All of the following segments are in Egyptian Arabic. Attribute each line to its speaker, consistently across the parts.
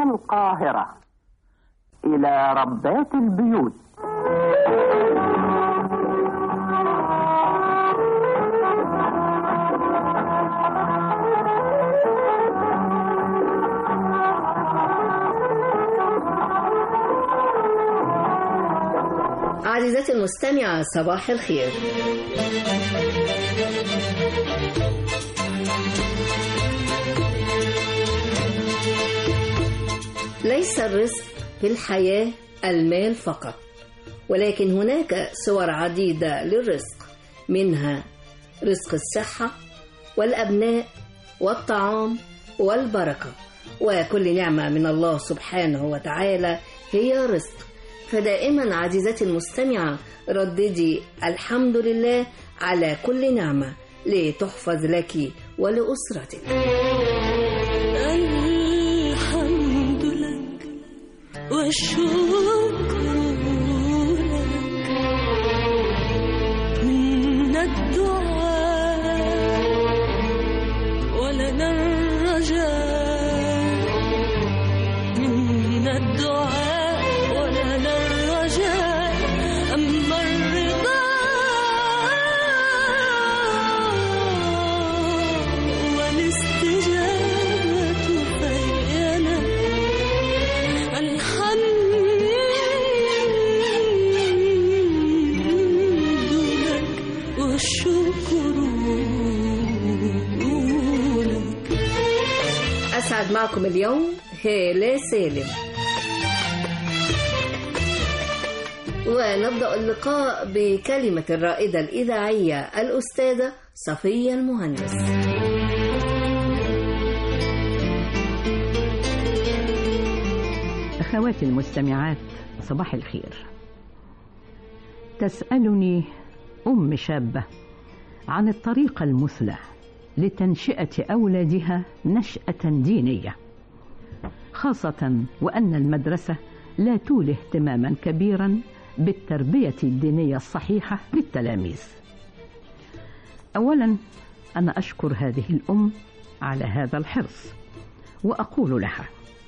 Speaker 1: القاهرة إلى ربات البيوت
Speaker 2: عزيزتي المستمعة صباح الخير ليس الرزق في الحياة المال فقط ولكن هناك صور عديدة للرزق منها رزق الصحة والأبناء والطعام والبركة وكل نعمة من الله سبحانه وتعالى هي رزق فدائما عزيزتي المستمعة رددي الحمد لله على كل نعمة لتحفظ لك ولأسرتك
Speaker 3: الحمد لك والشكر لك من الدعاء ولنا الرجاء من الدعاء ولنا الرجاء أما الرضا والاستجابة فينا الحمد لك والشكر لك
Speaker 2: أسعد معكم اليوم هالة سالم ونبدأ اللقاء بكلمة الرائدة الإذاعية الأستاذة صفية المهندس
Speaker 4: أخواتي المستمعات صباح الخير تسألني أم شابة عن الطريقة المثلى لتنشئة أولادها نشأة دينية خاصة وأن المدرسة لا تولي اهتماما كبيرا بالتربية الدينية الصحيحة للتلاميذ أولا أنا أشكر هذه الأم على هذا الحرص وأقول لها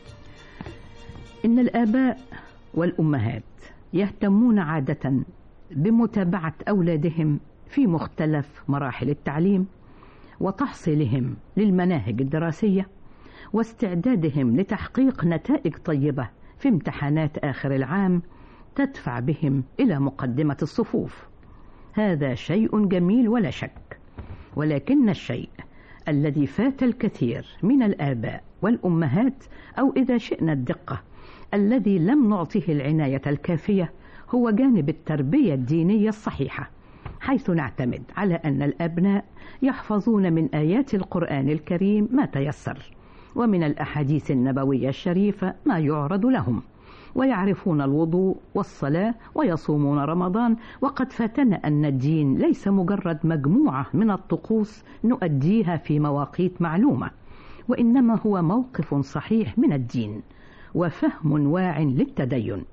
Speaker 4: إن الآباء والأمهات يهتمون عادة بمتابعة أولادهم في مختلف مراحل التعليم وتحصيلهم للمناهج الدراسية واستعدادهم لتحقيق نتائج طيبة في امتحانات آخر العام تدفع بهم إلى مقدمة الصفوف هذا شيء جميل ولا شك ولكن الشيء الذي فات الكثير من الآباء والأمهات أو إذا شئنا الدقة الذي لم نعطيه العناية الكافية هو جانب التربية الدينية الصحيحة حيث نعتمد على أن الأبناء يحفظون من آيات القرآن الكريم ما تيسر ومن الأحاديث النبوية الشريفة ما يعرض لهم ويعرفون الوضوء والصلاة ويصومون رمضان وقد فاتنا أن الدين ليس مجرد مجموعة من الطقوس نؤديها في مواقيت معلومة وإنما هو موقف صحيح من الدين وفهم واع للتدين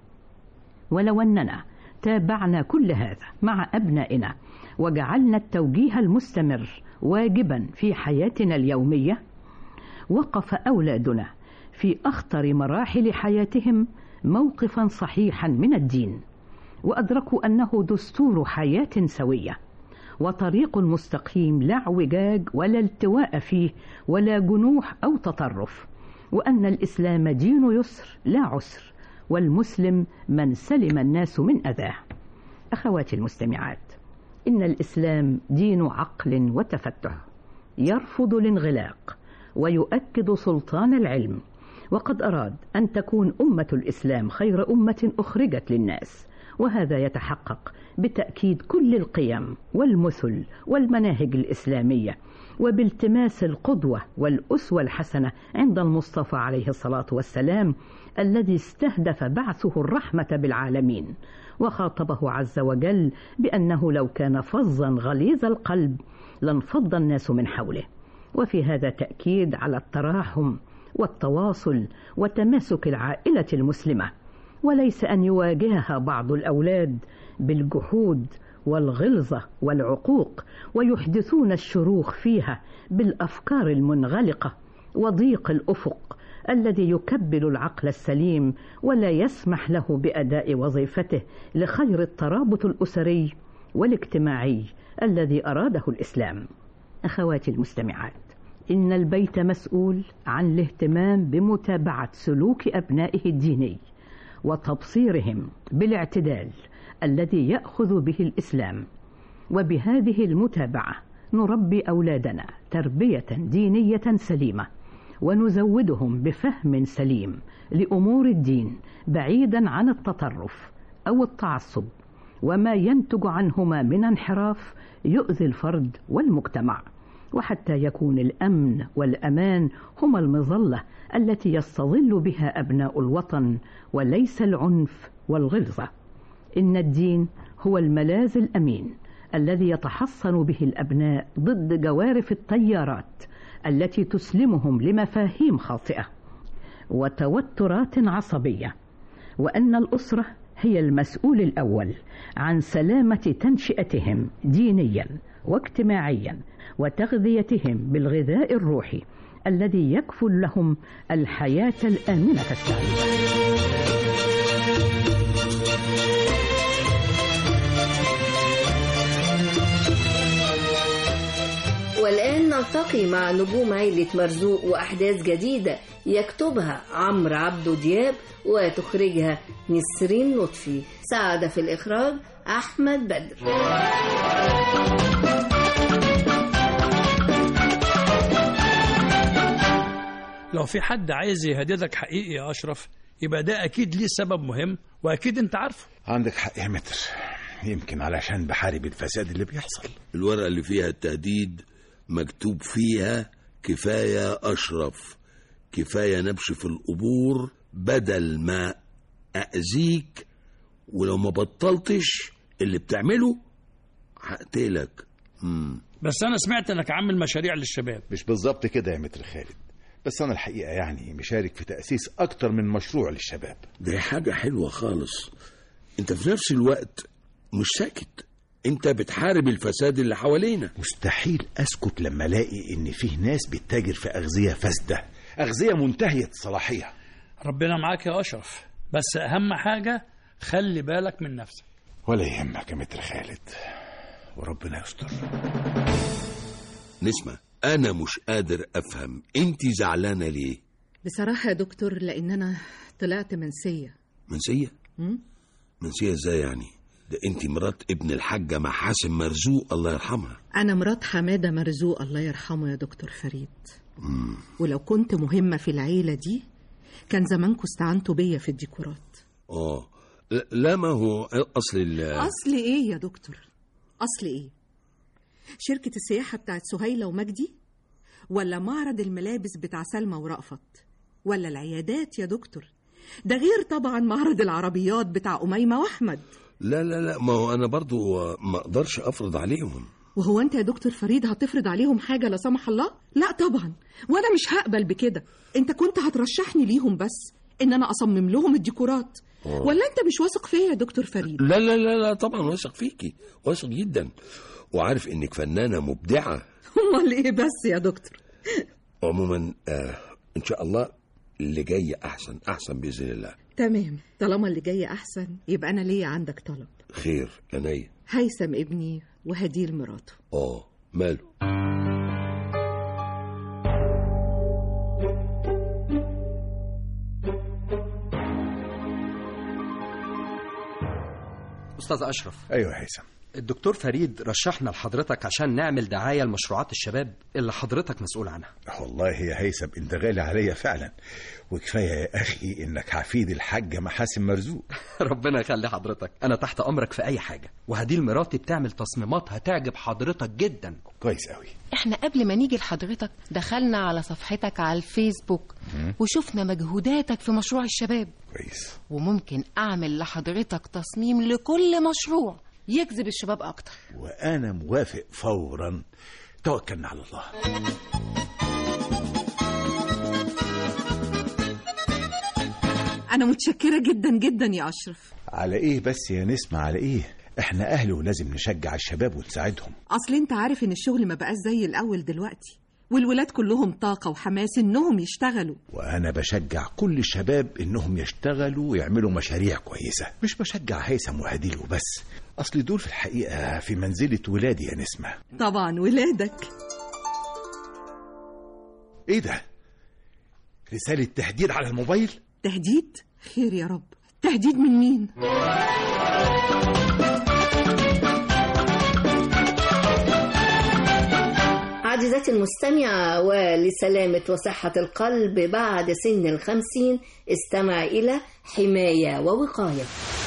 Speaker 4: ولو أننا تابعنا كل هذا مع أبنائنا وجعلنا التوجيه المستمر واجبا في حياتنا اليومية وقف أولادنا في أخطر مراحل حياتهم موقفا صحيحا من الدين وأدركوا أنه دستور حياة سوية وطريق مستقيم لا اعوجاج ولا التواء فيه ولا جنوح أو تطرف وأن الإسلام دين يسر لا عسر والمسلم من سلم الناس من أذاه أخواتي المستمعات إن الإسلام دين عقل وتفتح يرفض الانغلاق ويؤكد سلطان العلم وقد أراد أن تكون أمة الإسلام خير أمة أخرجت للناس وهذا يتحقق بتأكيد كل القيم والمثل والمناهج الإسلامية وبالتماس القدوة والأسوة الحسنة عند المصطفى عليه الصلاة والسلام الذي استهدف بعثه الرحمة بالعالمين وخاطبه عز وجل بأنه لو كان فظا غليظ القلب لانفض الناس من حوله وفي هذا تأكيد على التراحم والتواصل وتماسك العائلة المسلمة وليس أن يواجهها بعض الأولاد بالجحود والغلظة والعقوق ويحدثون الشروخ فيها بالأفكار المنغلقة وضيق الأفق الذي يكبل العقل السليم ولا يسمح له باداء وظيفته لخير الترابط الاسري والاجتماعي الذي اراده الاسلام اخواتي المستمعات ان البيت مسؤول عن الاهتمام بمتابعه سلوك ابنائه الديني وتبصيرهم بالاعتدال الذي ياخذ به الاسلام وبهذه المتابعه نربي اولادنا تربيه دينيه سليمه ونزودهم بفهم سليم لامور الدين بعيدا عن التطرف او التعصب وما ينتج عنهما من انحراف يؤذي الفرد والمجتمع وحتى يكون الامن والامان هما المظله التي يستظل بها ابناء الوطن وليس العنف والغلظه ان الدين هو الملاذ الامين الذي يتحصن به الابناء ضد جوارف التيارات التي تسلمهم لمفاهيم خاطئه وتوترات عصبيه وان الاسره هي المسؤول الاول عن سلامه تنشئتهم دينيا واجتماعيا وتغذيتهم بالغذاء الروحي الذي يكفل لهم الحياه الامنه السعيده
Speaker 2: والآن نلتقي مع نجوم عيلة مرزوق وأحداث جديدة يكتبها عمرو عبدو دياب وتخرجها نسرين لطفي ساعد في الإخراج أحمد بدر
Speaker 5: لو في حد عايز يهددك حقيقي يا أشرف يبقى ده أكيد ليه سبب مهم وأكيد أنت عارفه
Speaker 6: عندك حق يا متر يمكن علشان بحارب الفساد اللي بيحصل
Speaker 7: الورقة اللي فيها التهديد مكتوب فيها كفاية أشرف كفاية نبش في القبور بدل ما أأذيك ولو ما بطلتش اللي بتعمله هقتلك مم.
Speaker 5: بس أنا سمعت إنك عامل مشاريع للشباب
Speaker 6: مش بالظبط كده يا متر خالد بس أنا الحقيقة يعني مشارك في تأسيس أكتر من مشروع للشباب
Speaker 7: دي حاجة حلوة خالص انت في نفس الوقت مش ساكت انت بتحارب الفساد اللي حوالينا
Speaker 6: مستحيل أسكت لما ألاقي إن فيه ناس بتتاجر في أغذية فاسدة أغذية منتهية الصلاحية
Speaker 5: ربنا معاك يا أشرف بس أهم حاجة خلي بالك من نفسك
Speaker 6: ولا يهمك يا متر خالد وربنا يستر
Speaker 7: نسمة انا مش قادر افهم انت زعلانة ليه
Speaker 8: بصراحة يا دكتور لأن أنا طلعت منسية
Speaker 7: منسية
Speaker 8: مم؟
Speaker 7: منسية ازاي يعني ده انت مرات ابن الحاجة محاسن مرزوق الله يرحمها
Speaker 8: أنا مرات حمادة مرزوق الله يرحمه يا دكتور فريد ولو كنت مهمة في العيلة دي كان زمانكم استعنتوا بيا في الديكورات
Speaker 7: اه لا- لا ما هو اصل ال
Speaker 8: أصل إيه يا دكتور؟ أصل إيه؟ شركة السياحة بتاعت سهيلة ومجدي؟ ولا معرض الملابس بتاع سلمى ورأفت؟ ولا العيادات يا دكتور؟ ده غير طبعا معرض العربيات بتاع أميمة وأحمد
Speaker 7: لا لا لا ما هو انا برضو ما اقدرش افرض عليهم
Speaker 8: وهو انت يا دكتور فريد هتفرض عليهم حاجة لا سمح الله؟ لا طبعا وانا مش هقبل بكده انت كنت هترشحني ليهم بس ان انا اصمم لهم الديكورات ولا انت مش واثق فيا يا دكتور فريد؟
Speaker 7: لا لا لا لا طبعا واثق فيكي واثق جدا وعارف انك فنانة مبدعة
Speaker 8: امال ايه بس يا دكتور؟
Speaker 7: عموما آه ان شاء الله اللي جاي احسن احسن باذن الله
Speaker 8: تمام طالما اللي جاي احسن يبقى انا ليا عندك طلب
Speaker 7: خير عينيا
Speaker 8: هيثم ابني وهديل مراته
Speaker 7: اه ماله
Speaker 9: أستاذ أشرف
Speaker 6: أيوة يا هيثم
Speaker 9: الدكتور فريد رشحنا لحضرتك عشان نعمل دعاية لمشروعات الشباب اللي حضرتك مسؤول عنها
Speaker 6: والله يا هيثم انت غالي عليا فعلا وكفايه يا اخي انك حفيد الحاجه محاسن مرزوق
Speaker 9: ربنا يخلي حضرتك أنا تحت أمرك في أي حاجة وهديل مراتي بتعمل تصميمات هتعجب حضرتك جدا
Speaker 6: كويس قوي
Speaker 10: احنا قبل ما نيجي لحضرتك دخلنا على صفحتك على الفيسبوك وشفنا مجهوداتك في مشروع الشباب
Speaker 6: كويس
Speaker 10: وممكن اعمل لحضرتك تصميم لكل مشروع يجذب الشباب اكتر
Speaker 6: وانا موافق فورا توكلنا على الله
Speaker 8: انا متشكره جدا جدا يا اشرف
Speaker 6: على ايه بس يا نسمة على ايه احنا اهل ولازم نشجع الشباب ونساعدهم
Speaker 8: اصل انت عارف ان الشغل ما بقاش زي الاول دلوقتي والولاد كلهم طاقة وحماس إنهم يشتغلوا
Speaker 6: وانا بشجع كل الشباب انهم يشتغلوا ويعملوا مشاريع كويسه مش بشجع هيثم وهديل وبس اصل دول في الحقيقه في منزله ولادي يا نسمه
Speaker 8: طبعا ولادك
Speaker 6: ايه ده رساله تهديد على الموبايل
Speaker 8: تهديد خير يا رب تهديد من مين
Speaker 2: عزيزتي المستمعة ولسلامة وصحة القلب بعد سن الخمسين استمع إلى حماية ووقاية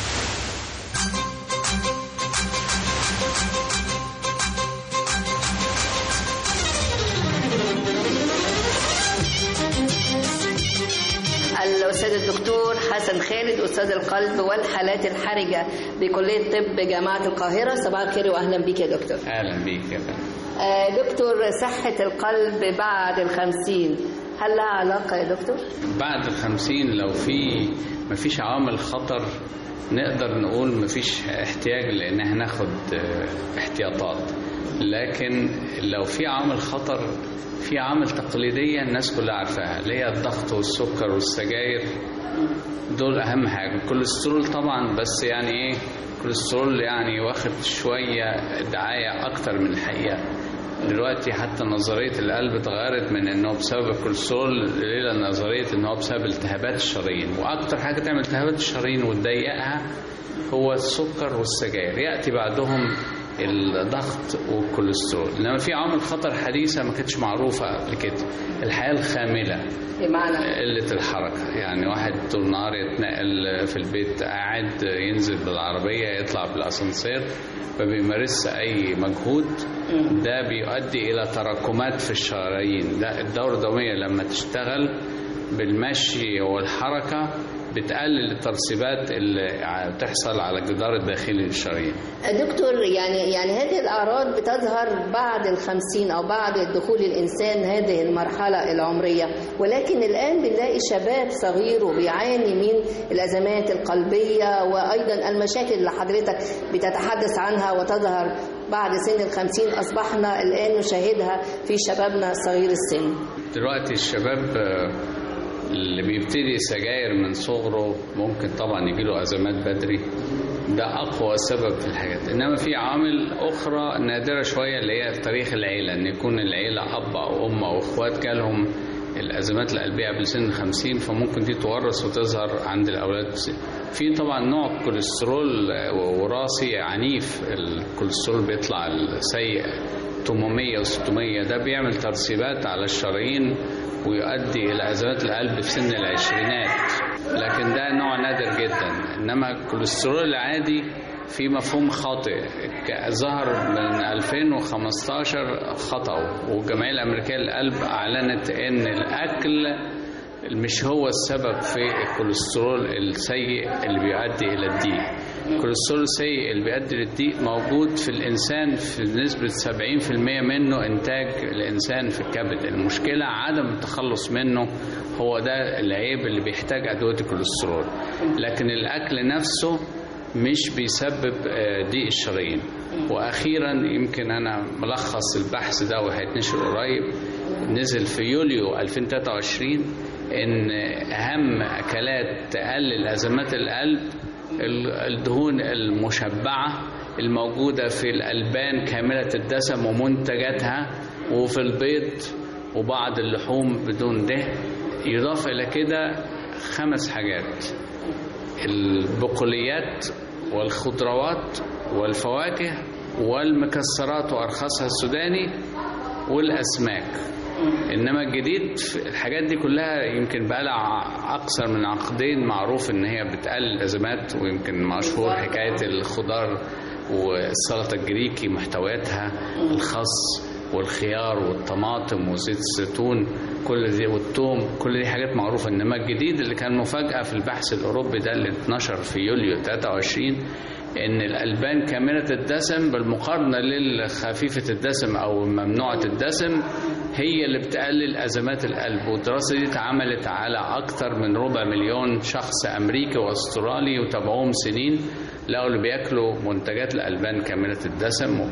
Speaker 2: الأستاذ الدكتور حسن خالد أستاذ القلب والحالات الحرجة بكلية طب جامعة القاهرة صباح الخير وأهلا بك يا دكتور
Speaker 11: اهلا بيك يا فندم
Speaker 2: آه، دكتور صحة القلب بعد الخمسين هل لها علاقة يا دكتور؟
Speaker 11: بعد الخمسين لو في مفيش عوامل خطر نقدر نقول مفيش احتياج لان احنا ناخد اه، احتياطات لكن لو في عوامل خطر في عوامل تقليدية الناس كلها عارفاها اللي هي الضغط والسكر والسجاير دول أهم حاجة الكوليسترول طبعا بس يعني إيه الكوليسترول يعني واخد شوية دعاية أكتر من الحقيقة دلوقتي حتى نظرية القلب اتغيرت من انه بسبب الكوليسترول الى نظرية ان هو بسبب التهابات الشرايين واكتر حاجة تعمل التهابات الشرايين وتضيقها هو السكر والسجاير يأتي بعدهم الضغط والكوليسترول انما في عوامل خطر حديثة ما كانتش معروفة قبل كده الحياة الخاملة
Speaker 2: بمعنى
Speaker 11: قلة الحركة يعني واحد طول النهار يتنقل في البيت قاعد ينزل بالعربية يطلع بالأسانسير ما بيمارسش أي مجهود ده بيؤدي إلى تراكمات في الشرايين ده الدورة الدموية لما تشتغل بالمشي والحركة بتقلل الترسيبات اللي بتحصل على الجدار الداخلي للشرايين
Speaker 2: دكتور يعني يعني هذه الأعراض بتظهر بعد الخمسين أو بعد دخول الإنسان هذه المرحلة العمرية ولكن الآن بنلاقي شباب صغير وبيعاني من الأزمات القلبية وأيضا المشاكل اللي حضرتك بتتحدث عنها وتظهر بعد سن الخمسين أصبحنا الآن نشاهدها في شبابنا صغير السن
Speaker 11: دلوقتي الشباب آه، اللي بيبتدي سجاير من صغره ممكن طبعا يجيله أزمات بدري ده أقوى سبب في الحاجات إنما في عوامل أخرى نادرة شوية اللي هي تاريخ العيلة إن يكون العيلة أب أو أم أو إخوات جالهم الأزمات القلبية قبل سن 50 فممكن دي تورث وتظهر عند الأولاد في طبعا نوع كوليسترول وراثي عنيف الكوليسترول بيطلع السيء 800 و600 ده بيعمل ترسيبات على الشرايين ويؤدي إلى أزمات القلب في سن العشرينات لكن ده نوع نادر جدا إنما الكوليسترول العادي في مفهوم خاطئ ك- ظهر من 2015 خطأ والجمعية الأمريكية للقلب أعلنت إن الأكل مش هو السبب في الكوليسترول السيء اللي بيؤدي إلى الضيق الكوليسترول السيء اللي بيؤدي للضيق موجود في الإنسان في نسبة 70% منه إنتاج الإنسان في الكبد المشكلة عدم التخلص منه هو ده العيب اللي بيحتاج أدوية الكوليسترول لكن الأكل نفسه مش بيسبب آه، ضيق الشرايين واخيرا يمكن انا ملخص البحث ده وهيتنشر قريب نزل في يوليو 2023 ان اهم اكلات تقلل ازمات القلب ال- الدهون المشبعه الموجوده في الالبان كامله الدسم ومنتجاتها وفي البيض وبعض اللحوم بدون دهن يضاف الى كده خمس حاجات البقوليات والخضروات والفواكه والمكسرات وارخصها السوداني والاسماك انما الجديد في الحاجات دي كلها يمكن بقى لها اكثر من عقدين معروف ان هي بتقلل الازمات ويمكن مشهور حكايه الخضار والسلطه الجريكي محتوياتها الخس والخيار والطماطم وزيت الزيتون كل دي والثوم كل دي حاجات معروفه انما الجديد اللي كان مفاجاه في البحث الاوروبي ده اللي اتنشر في يوليو 23 ان الالبان كامله الدسم بالمقارنه للخفيفه الدسم او ممنوعه الدسم هي اللي بتقلل ازمات القلب والدراسه دي اتعملت على اكثر من ربع مليون شخص امريكي واسترالي وتابعوهم سنين لقوا اللي بياكلوا منتجات الالبان كامله الدسم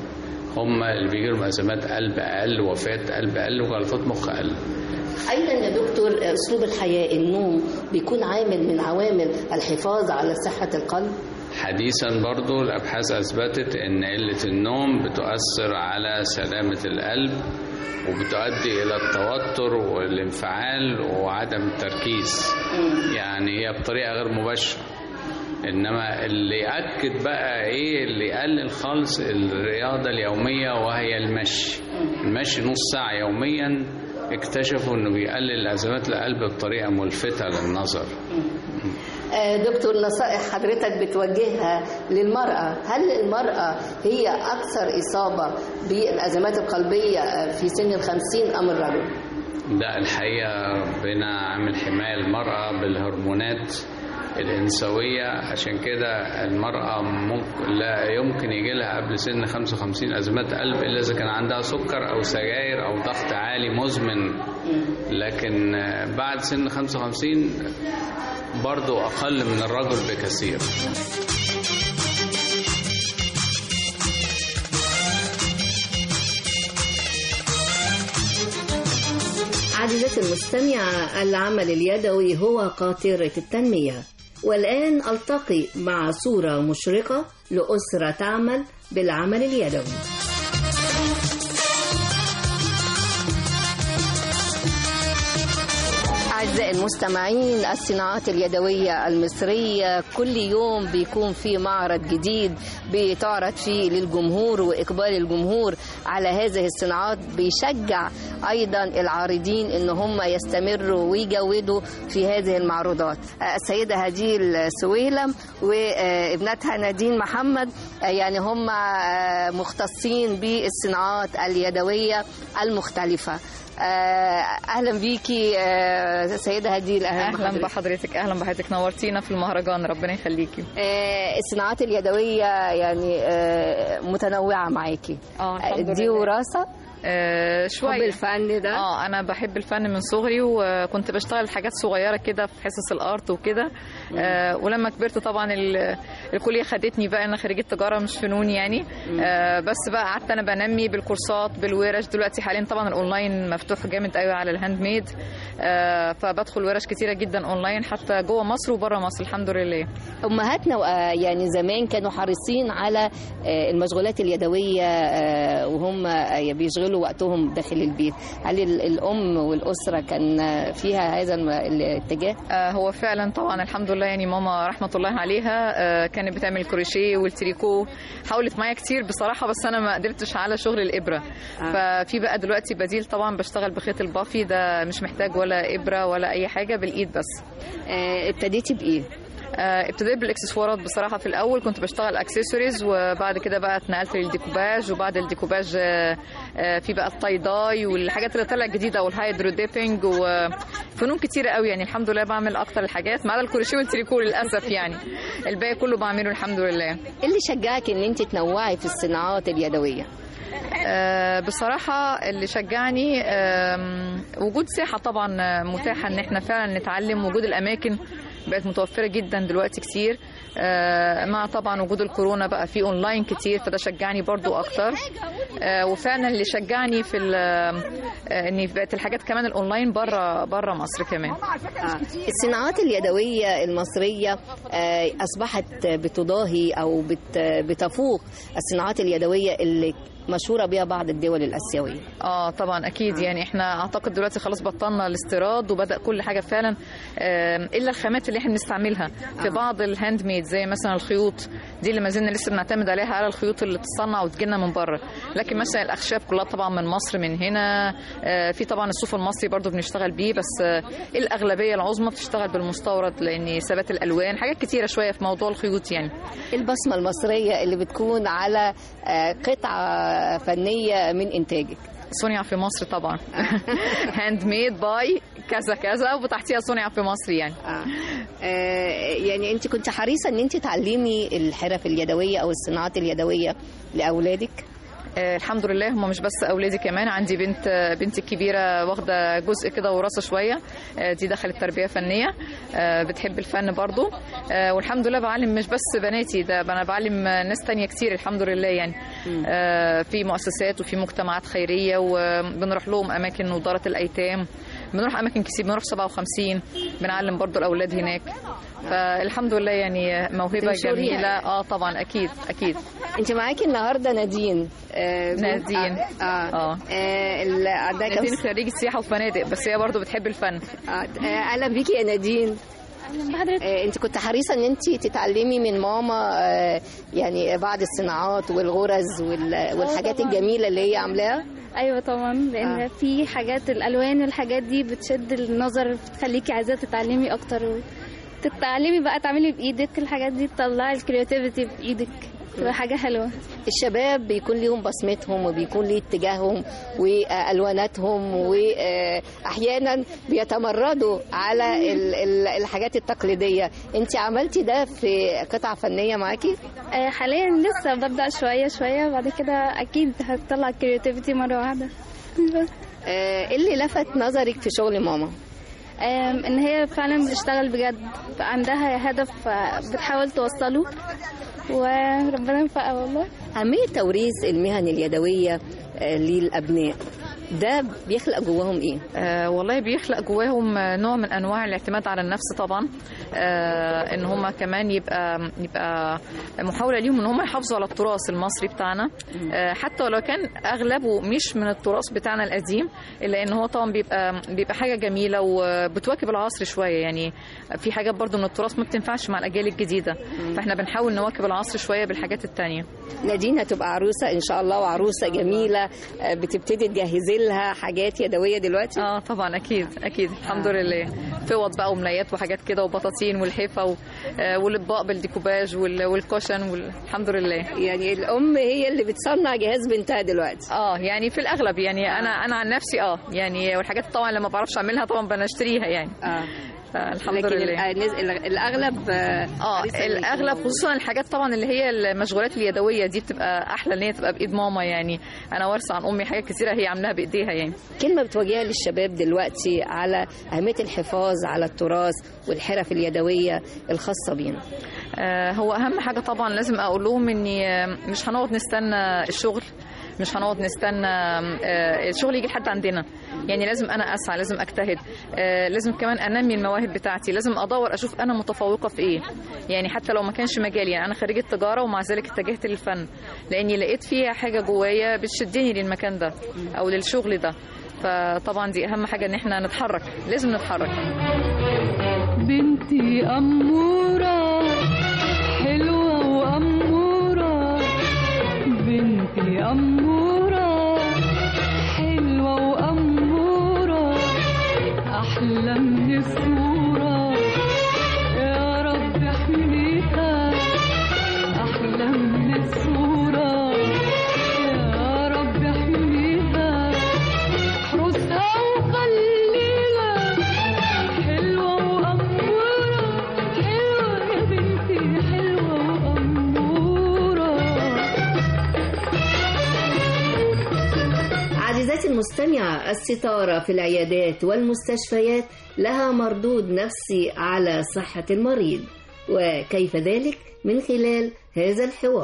Speaker 11: هم اللي بيجي لهم ازمات قلب اقل وفاه قلب اقل وجلطات مخ اقل
Speaker 2: ايضا يا دكتور اسلوب الحياه النوم بيكون عامل من عوامل الحفاظ على صحه القلب
Speaker 11: حديثا برضو الابحاث اثبتت ان قله النوم بتؤثر على سلامه القلب وبتؤدي الى التوتر والانفعال وعدم التركيز يعني هي بطريقه غير مباشره انما اللي ياكد بقى ايه اللي يقلل خالص الرياضه اليوميه وهي المشي المشي نص ساعه يوميا اكتشفوا انه بيقلل ازمات القلب بطريقه ملفته للنظر
Speaker 2: آه، دكتور نصائح حضرتك بتوجهها للمرأة هل المرأة هي أكثر إصابة بالأزمات القلبية آه، في سن الخمسين أم الرجل؟
Speaker 11: ده الحقيقة ربنا عامل حماية المرأة بالهرمونات الإنثوية عشان كده المرأة ممكن لا يمكن يجي لها قبل سن 55 أزمات قلب إلا إذا كان عندها سكر أو سجاير أو ضغط عالي مزمن لكن بعد سن 55 برضو أقل من الرجل بكثير
Speaker 2: عزيزتي المستمعة العمل اليدوي هو قاطرة التنمية والآن ألتقي مع صورة مشرقة لأسرة تعمل بالعمل اليدوي أعزائي المستمعين الصناعات اليدوية المصرية كل يوم بيكون في معرض جديد بتعرض فيه للجمهور وإقبال الجمهور على هذه الصناعات بيشجع أيضا العارضين إن هم يستمروا ويجودوا في هذه المعروضات السيدة هديل سويلم وابنتها نادين محمد يعني هم مختصين بالصناعات اليدوية المختلفة اهلا بيكي آه، سيده هديل اهلا,
Speaker 12: اهلا بحضرتك اهلا بحضرتك نورتينا في المهرجان ربنا يخليكي
Speaker 2: آه، الصناعات اليدويه يعني آه، متنوعه معاكي
Speaker 12: اه الحمد
Speaker 2: دي
Speaker 12: لله.
Speaker 2: وراثه
Speaker 12: آه شويه
Speaker 2: حب الفن ده
Speaker 12: اه انا بحب الفن من صغري وكنت بشتغل حاجات صغيره كده في حصص الارت وكده آه ولما كبرت طبعا ال- الكليه خدتني بقى انا خريجه تجاره مش فنون يعني آه بس بقى قعدت انا بنمي بالكورسات بالورش دلوقتي حاليا طبعا الاونلاين مفتوح جامد قوي على الهاند ميد آه فبدخل ورش كتيره جدا اونلاين حتى جوه مصر وبره مصر الحمد لله
Speaker 2: امهاتنا آه، يعني زمان كانوا حريصين على آه، المشغولات اليدويه آه، وهم آه، بيشغلوا وقتهم داخل البيت هل ال- الام والاسره كان آه، فيها هذا الم- الاتجاه
Speaker 12: آه، هو فعلا طبعا الحمد لله يعني ماما رحمه الله عليها آه، كانت بتعمل الكروشيه والتريكو حاولت معايا كتير بصراحه بس انا ما قدرتش على شغل الابره ففي بقى دلوقتي بديل طبعا بشتغل بخيط البافي ده مش محتاج ولا ابره ولا اي حاجه بالايد بس
Speaker 2: ابتديتي بايه
Speaker 12: آه، ابتديت بالاكسسوارات بصراحه في الاول كنت بشتغل اكسسوارز وبعد كده بقى اتنقلت للديكوباج وبعد الديكوباج آه، آه، في بقى التاي داي والحاجات اللي طلعت جديده والهايدرو ديبنج وفنون كتيره قوي يعني الحمد لله بعمل اكتر الحاجات ما عدا الكروشيه والتريكو للاسف يعني الباقي كله بعمله الحمد لله
Speaker 2: ايه اللي شجعك ان انت تنوعي في الصناعات اليدويه
Speaker 12: آه، بصراحة اللي شجعني آم، وجود ساحة طبعا آه، متاحة ان احنا فعلا نتعلم وجود الاماكن بقت متوفرة جدا دلوقتي كتير آه، مع طبعا وجود الكورونا بقى في اونلاين كتير فده شجعني برضو اكتر آه، وفعلا اللي شجعني في ال- آه، ان بقت الحاجات كمان الاونلاين بره بره مصر كمان
Speaker 2: آه. الصناعات اليدوية المصرية آه، أصبحت بتضاهي أو بت- بتفوق الصناعات اليدوية اللي مشهورة بها بعض الدول الآسيوية
Speaker 12: اه طبعا اكيد يعني احنا اعتقد دلوقتي خلاص بطلنا الاستيراد وبدا كل حاجه فعلا آم، الا الخامات اللي احنا بنستعملها في بعض الهاند ميد زي مثلا الخيوط دي اللي ما زلنا لسه بنعتمد عليها على الخيوط اللي تصنع وتجينا من بره لكن مثلا الاخشاب كلها طبعا من مصر من هنا آه، في طبعا الصوف المصري برضو بنشتغل بيه بس آه، الاغلبيه العظمى بتشتغل بالمستورد لان ثبات الالوان حاجات كتيره شويه في موضوع الخيوط يعني
Speaker 2: البصمة المصرية اللي بتكون على آه، قطعة فنية من إنتاجك
Speaker 12: صنع في مصر طبعا هاند ميد باي كذا كذا وتحتيها صنع في مصر يعني
Speaker 2: آه. آه، يعني أنت كنت حريصة أن أنت تعلمي الحرف اليدوية أو الصناعات اليدوية لأولادك
Speaker 12: آه، الحمد لله هم مش بس اولادي كمان عندي بنت آه، بنتي الكبيره واخده جزء كده وراثه شويه آه، دي دخلت تربيه فنيه آه، بتحب الفن برضو آه، والحمد لله بعلم مش بس بناتي ده انا بعلم آه، ناس تانية كتير الحمد لله يعني آه، في مؤسسات وفي مجتمعات خيريه وبنروح لهم اماكن وزاره الايتام بنروح اماكن كتير بنروح 57 بنعلم برضو الاولاد هناك فالحمد لله يعني موهبه
Speaker 2: تنشريها.
Speaker 12: جميله اه طبعا اكيد اكيد
Speaker 2: انت معاكي النهارده نادين آه بنت-
Speaker 12: نادين.
Speaker 2: اه, آه. آه اللي عندها كام
Speaker 12: نادين خريجة سياحة وفنادق بس هي برضو بتحب الفن
Speaker 2: آه، آه، اهلا بيكي يا نادين آه، انت كنت حريصه ان انت تتعلمي من ماما آه، يعني بعض الصناعات والغرز وال- والحاجات
Speaker 13: طبعاً.
Speaker 2: الجميله اللي هي عاملاها
Speaker 13: ايوه طبعا لان
Speaker 2: آه.
Speaker 13: آه. في حاجات الالوان والحاجات دي بتشد النظر بتخليكي عايزه تتعلمي اكتر تتعلمي بقى تعملي بايدك الحاجات دي تطلعي الكرياتيفيتي بايدك تبقى حاجه حلوه
Speaker 2: الشباب بيكون ليهم بصمتهم وبيكون ليه اتجاههم والواناتهم واحيانا بيتمردوا على ال- ال- الحاجات التقليديه انت عملتي ده في قطعه فنيه معاكي
Speaker 13: آه حاليا لسه ببدا شويه شويه بعد كده اكيد هتطلع الكرياتيفيتي مره واحده
Speaker 2: آه، ايه اللي لفت نظرك في شغل ماما
Speaker 13: آم، ان هي فعلا بتشتغل بجد عندها هدف آه، بتحاول توصله وربنا يوفقها والله
Speaker 2: أهمية توريث المهن اليدوية آه، للأبناء ده بيخلق جواهم إيه؟
Speaker 12: آه والله بيخلق جواهم آه، نوع من انواع الاعتماد على النفس طبعا آه ان هم كمان يبقى يبقى محاوله ليهم ان هم يحافظوا على التراث المصري بتاعنا آه حتى ولو كان اغلبه مش من التراث بتاعنا القديم الا ان هو طبعا بيبقى بيبقى حاجه جميله وبتواكب العصر شويه يعني في حاجات برضو من التراث ما بتنفعش مع الاجيال الجديده فاحنا بنحاول نواكب العصر شويه بالحاجات التانية
Speaker 2: نادين هتبقى عروسة إن شاء الله وعروسة جميلة آه، بتبتدي تجهزي لها حاجات يدوية دلوقتي
Speaker 12: اه طبعا اكيد اكيد الحمد لله فوط بقى وملايات وحاجات كده وبطاطين والحيفه و... آه، والاطباق بالديكوباج وال... والكوشن والحمد لله
Speaker 2: يعني الام هي اللي بتصنع جهاز بنتها دلوقتي
Speaker 12: اه يعني في الاغلب يعني انا انا عن نفسي اه يعني والحاجات طبعا اللي ما بعرفش اعملها طبعا بنشتريها يعني
Speaker 2: اه
Speaker 12: الحمد
Speaker 2: لكن
Speaker 12: لله
Speaker 2: ال- ال- الاغلب
Speaker 12: اه
Speaker 2: حريصة إن
Speaker 12: الاغلب
Speaker 2: يكونوا-
Speaker 12: خصوصا الحاجات طبعا اللي هي المشغولات اليدويه دي بتبقى احلى ان هي تبقى بايد ماما يعني انا وارثه عن امي حاجات كتيره هي عاملاها بايديها يعني
Speaker 2: كلمة بتواجهها للشباب دلوقتي على أهمية الحفاظ على التراث والحرف اليدوية الخاصة بينا
Speaker 12: آه، هو اهم حاجه طبعا لازم اقول لهم اني آه، مش هنقعد نستنى الشغل مش هنقعد نستنى آه، الشغل يجي لحد عندنا يعني لازم انا اسعى لازم اجتهد آه، لازم كمان انمي المواهب بتاعتي لازم ادور اشوف انا متفوقه في ايه يعني حتى لو ما كانش مجالي يعني انا خريجه تجاره ومع ذلك اتجهت للفن لاني لقيت فيها حاجه جوايا بتشدني للمكان ده او للشغل ده فطبعا دي اهم حاجه ان احنا نتحرك لازم نتحرك
Speaker 3: بنتي أمورة حلوة وأمورة بنتي أمورة حلوة وأمورة أحلى من الصورة يا رب احميها أحلى من الصورة يا رب احميها احرسها وخليها حلوة وأمورة حلوة يا بنتي حلوة وأمورة
Speaker 2: عزيزاتي المستمعة الستارة في العيادات والمستشفيات لها مردود نفسي على صحة المريض وكيف ذلك من خلال هذا الحوار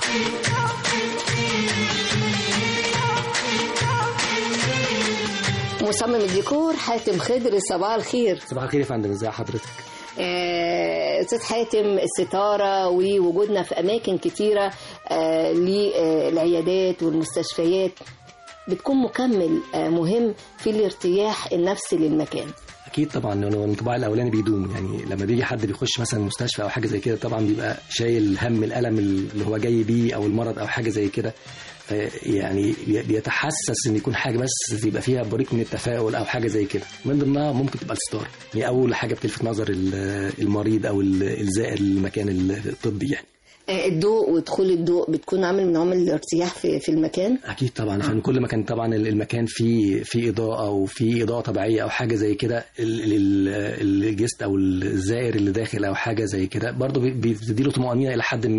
Speaker 2: مصمم الديكور حاتم خضر صباح الخير
Speaker 14: صباح الخير يا فندم ازي حضرتك
Speaker 2: آه، استاذ حاتم الستاره ووجودنا في اماكن كتيره آه، للعيادات والمستشفيات بتكون مكمل آه، مهم في الارتياح النفسي للمكان
Speaker 14: اكيد طبعا لانه الانطباع الاولاني بيدوم يعني لما بيجي حد بيخش مثلا مستشفى او حاجه زي كده طبعا بيبقى شايل هم الالم اللي هو جاي بيه او المرض او حاجه زي كده ف- يعني بي- بيتحسس ان يكون حاجه بس يبقى فيها بريق من التفاؤل او حاجه زي كده من ضمنها ممكن تبقى الستار هي اول حاجه بتلفت نظر ال- المريض او ال- الزائر للمكان الطبي يعني
Speaker 2: آه، الضوء ودخول الضوء بتكون عامل من عوامل الارتياح في, في المكان
Speaker 14: اكيد طبعا عشان كل ما كان طبعا المكان فيه فيه اضاءه وفيه اضاءه طبيعيه او حاجه زي كده ال- ال- الجست او الزائر اللي داخل او حاجه زي كده برضه بي- بتديله طمانينه الى حد ما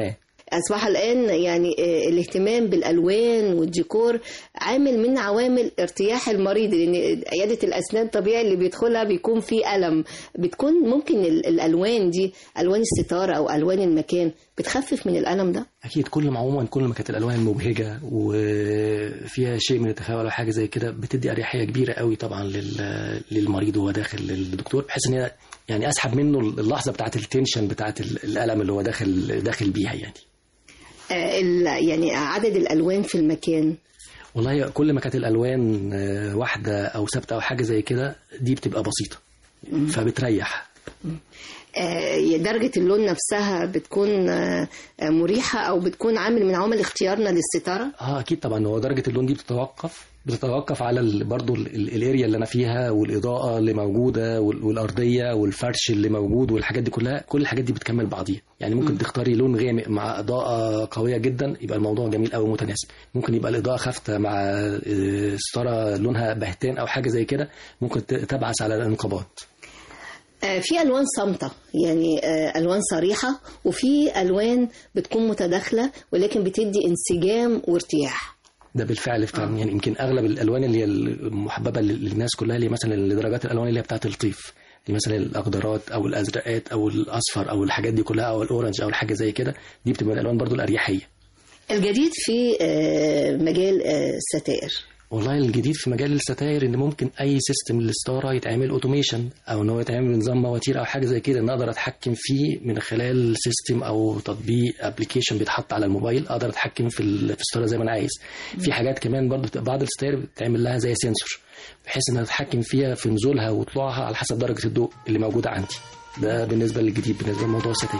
Speaker 2: أصبح الآن يعني آه، الاهتمام بالألوان والديكور عامل من عوامل ارتياح المريض لأن عيادة الأسنان طبيعي اللي بيدخلها بيكون فيه ألم بتكون ممكن ال- الألوان دي ألوان الستارة أو ألوان المكان بتخفف من الألم ده
Speaker 14: اكيد كل ما عموما كل ما كانت الالوان مبهجه وفيها شيء من التفاؤل او حاجه زي كده بتدي اريحيه كبيره قوي طبعا لل- للمريض وهو داخل للدكتور بحيث ان هي يعني اسحب منه اللحظه بتاعه التنشن بتاعه الالم اللي هو داخل داخل بيها يعني
Speaker 2: آه، ال- يعني عدد الألوان في المكان
Speaker 14: والله كل ما كانت الالوان آه، واحده او ثابته او حاجه زي كده دي بتبقى بسيطه فبتريح
Speaker 2: آه، درجة اللون نفسها بتكون آه، آه، مريحة أو بتكون عامل من عوامل اختيارنا للستارة
Speaker 14: اه اكيد طبعا هو درجه اللون دي بتتوقف بتتوقف على ال- برضو ال- ال- الاريا اللي انا فيها والاضاءه اللي موجوده وال- والارضيه والفرش اللي موجود والحاجات دي كلها كل الحاجات دي بتكمل بعضيها يعني ممكن تختاري لون غامق مع اضاءه قويه جدا يبقى الموضوع جميل قوي ومتناسب ممكن يبقى الاضاءه خافته مع آه، ستاره لونها بهتان او حاجه زي كده ممكن ت- تبعث على الانقباض
Speaker 2: آه، في ألوان صامتة يعني آه، ألوان صريحة وفي ألوان بتكون متداخلة ولكن بتدي انسجام وارتياح
Speaker 14: ده بالفعل فعلا يعني يمكن اغلب الالوان اللي هي المحببه لل- للناس كلها اللي هي مثلا لدرجات الالوان اللي هي بتاعه الطيف دي مثلا الاخضرات او الازرقات او الاصفر او الحاجات دي كلها او الاورنج او الحاجه زي كده دي بتبقى الالوان برضو الاريحيه
Speaker 2: الجديد في آه، مجال آه، الستائر
Speaker 14: والله الجديد في مجال الستاير ان ممكن اي سيستم للستاره يتعمل اوتوميشن او ان هو يتعمل بنظام مواتير او حاجه زي كده ان اقدر اتحكم فيه من خلال سيستم او تطبيق ابلكيشن بيتحط على الموبايل اقدر اتحكم في ال- في الستاره زي ما انا عايز في حاجات كمان برضو بتبقى بعض الستاير بتعمل لها زي سنسور بحيث ان أنا اتحكم فيها في نزولها وطلوعها على حسب درجه الضوء اللي موجوده عندي ده بالنسبه للجديد بالنسبه لموضوع الستاير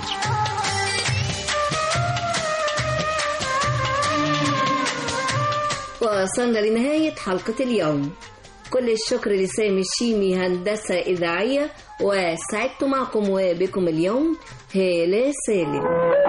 Speaker 2: وصلنا لنهاية حلقة اليوم كل الشكر لسامي الشيمي هندسة إذاعية وسعدت معكم وبكم اليوم هالة سالم